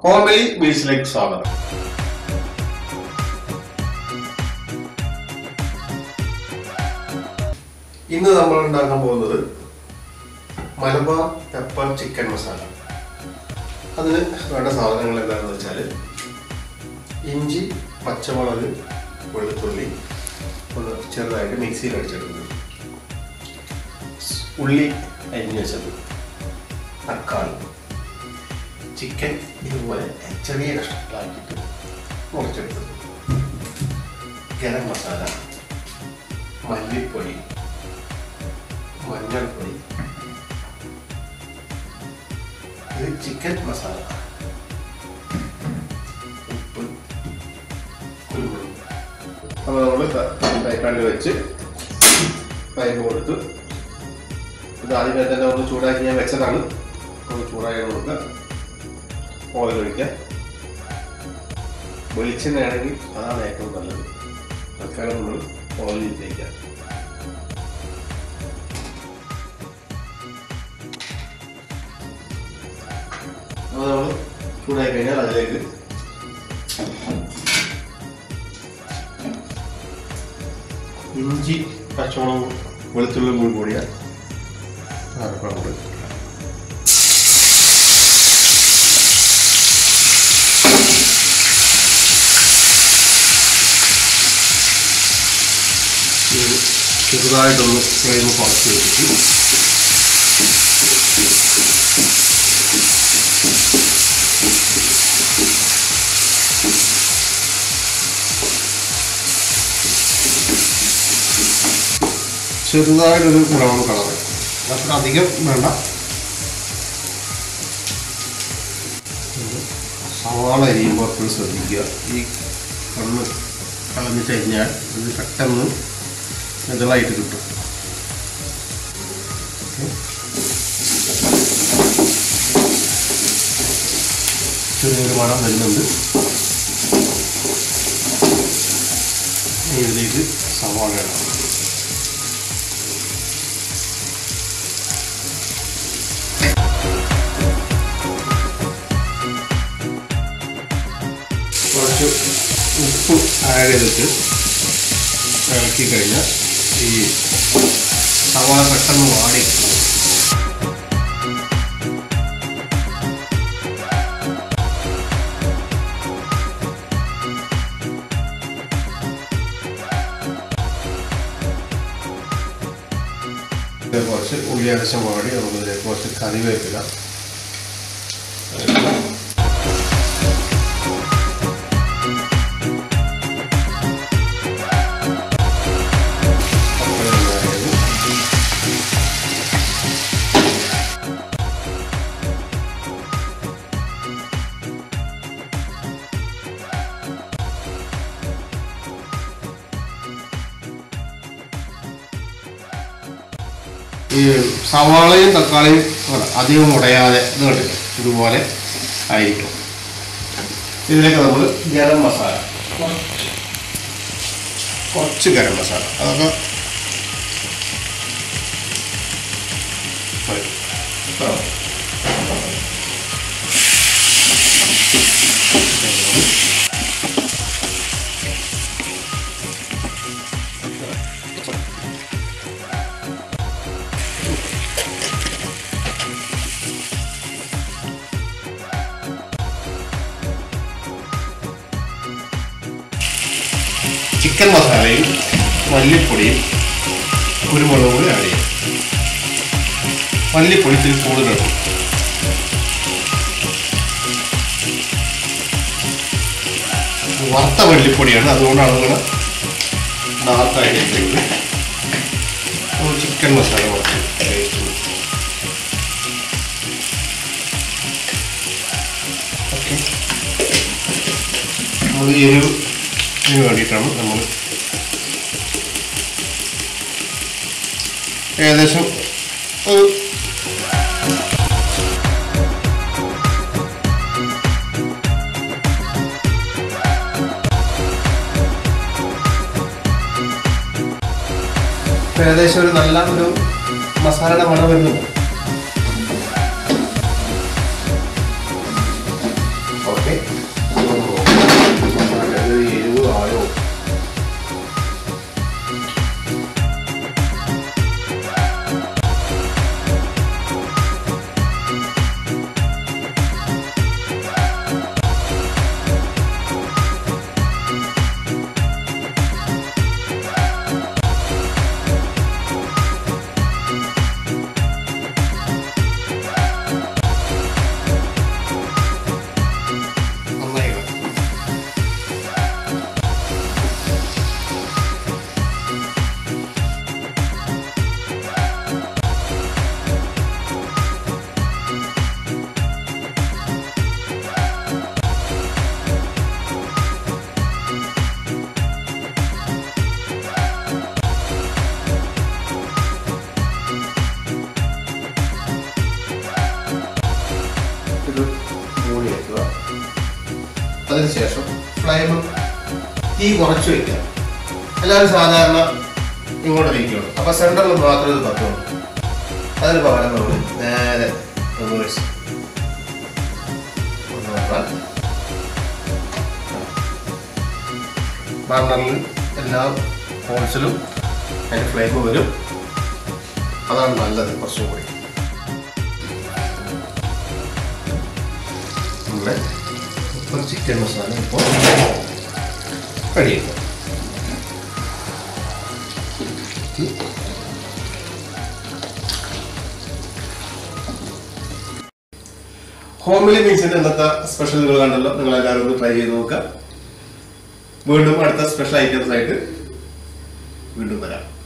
കോമലി മീൽസിലേക്ക് സ്വാഗതം ഇന്ന് നമ്മൾ ഉണ്ടാക്കാൻ പോകുന്നത് മലബാർ പെപ്പർ ചിക്കൻ മസാല അതിന് വേണ്ട സാധനങ്ങൾ എന്താണെന്ന് വെച്ചാൽ ഇഞ്ചി പച്ചമുളക് വെളുത്തുള്ളി ഒന്ന് ചെറുതായിട്ട് മിക്സിയിൽ അടിച്ചെടുക്കുന്നത് ഉള്ളി അരിഞ്ഞു വെച്ചത് തക്കാളി ചിക്കൻ ഇതുപോലെ ചെറിയ കഷ്ണങ്ങളാക്കിയിട്ട് മുറിച്ചെടുത്തത് ഗരം മസാല മല്ലിപ്പൊടി മഞ്ഞൾപ്പൊടി ഇത് ചിക്കൻ മസാല ഉപ്പ് കുരുമുളക് അപ്പോൾ നമ്മൾ ഫ്രൈപ്പാനിൽ വെച്ച് പൈപ്പ് കൊടുത്ത് ഇത് ആദ്യമേ തന്നെ ഒന്ന് ചൂടാക്കി ഞാൻ വെച്ചതാണ് ഒന്ന് ചൂടാക്കി കൊടുക്കുക ഓയിൽ ഒഴിക്കുക വെളിച്ചെണ്ണയാണെങ്കിൽ അതാണ് ഏറ്റവും നല്ലത് തൽക്കാലം നമ്മൾ ഓയിലിൽ തേക്കുക അപ്പോൾ നമ്മൾ ചൂടാക്കി കഴിഞ്ഞാൽ അതിലേക്ക് ഇഞ്ചി പച്ചമുളകും വെളുത്തുള്ളിയും കൂടി കൂടിയ അരക്കണം കൂടി ഇത് ചെറുതായിട്ടൊന്ന് ഫ്ലെയിം കുറച്ച് വെച്ചിട്ട് ചെറുതായിട്ടൊരു ബ്രൗൺ കളർ അത്ര അധികം വേണ്ട സവാള അരിയുമ്പോൾ എപ്പോഴും ശ്രദ്ധിക്കുക ഈ കണ്ണ് കളഞ്ഞു കഴിഞ്ഞാൽ ഇത് പെട്ടെന്ന് ഇതളായിട്ട് കിട്ടും ചെറിയൊരു മണം വരുന്നുണ്ട് ഇതിലേക്ക് സവാള ഇടാം കുറച്ച് ഉപ്പ് ആഡ് ചെയ്തിട്ട് ഇളക്കി കഴിഞ്ഞാൽ ഈ സവാള പെട്ടെന്ന് വാടി കുറച്ച് ഉള്ളി അരച്ച വാടി നമുക്കിതിലേക്ക് കുറച്ച് കറിവേപ്പില ഈ സവാളയും തക്കാളിയും അല്ല, അധികം ഉടയാതെ ഇത് കണ്ടില്ലേ ഇതുപോലെ ആയിരിക്കും ഇതിലേക്ക് നമ്മൾ ഗരം മസാല കുറച്ച് കുറച്ച് ഗരം മസാല അതൊക്കെ മതി. ഇത്ര മതി. ചിക്കൻ മസാലയും മല്ലിപ്പൊടിയും കുരുമുളകും കൂടി ആഡ് ചെയ്യാം മല്ലിപ്പൊടി ഇത്തിരി കൂടുതലിടും വറുത്ത മല്ലിപ്പൊടിയാണ് അതുകൊണ്ടാണ് നിങ്ങൾ ഡാർക്കായിട്ട് ഇട്ടിരിക്കുന്നത് അപ്പോൾ ചിക്കൻ മസാല കുറച്ച് taste ഉണ്ട്. ഓക്കെ നമ്മൾ എരിവ് ഇതിന് വേണ്ടിയിട്ടാണ് നമ്മൾ ഏകദേശം ഒരു ഏകദേശം ഒരു നല്ല ഒരു മസാലയുടെ മണം വരുന്നുണ്ട് ഓക്കെ തീ കുറച്ച് വെക്കുക എല്ലാവരും സാധാരണ ഇങ്ങോട്ട് തിരിക്കണം അപ്പൊ സെന്ററിൽ മാത്രം ഇത് കത്തുള്ളൂ അതിന് പകരം നമ്മൾ നേരെ റിവേഴ്സ് ബർണറിൽ എല്ലാ ഹോൾസിലും അതിൻ്റെ ഫ്ലെയിം വരും അതാണ് നല്ലത് കുറച്ചും കൂടി നമ്മുടെ ഇപ്പോൾ ചിക്കൻ മസാല ഇപ്പോൾ റെഡിയാക്കും ഹോംലി മീൻസിന്റെ ഇന്നത്തെ സ്പെഷ്യൽ നിങ്ങൾ കണ്ടല്ലോ നിങ്ങൾ എല്ലാവരും ഒന്ന് ട്രൈ ചെയ്ത് നോക്കുക വീണ്ടും അടുത്ത സ്പെഷ്യൽ ഐറ്റംസ് ആയിട്ട് വീണ്ടും വരാം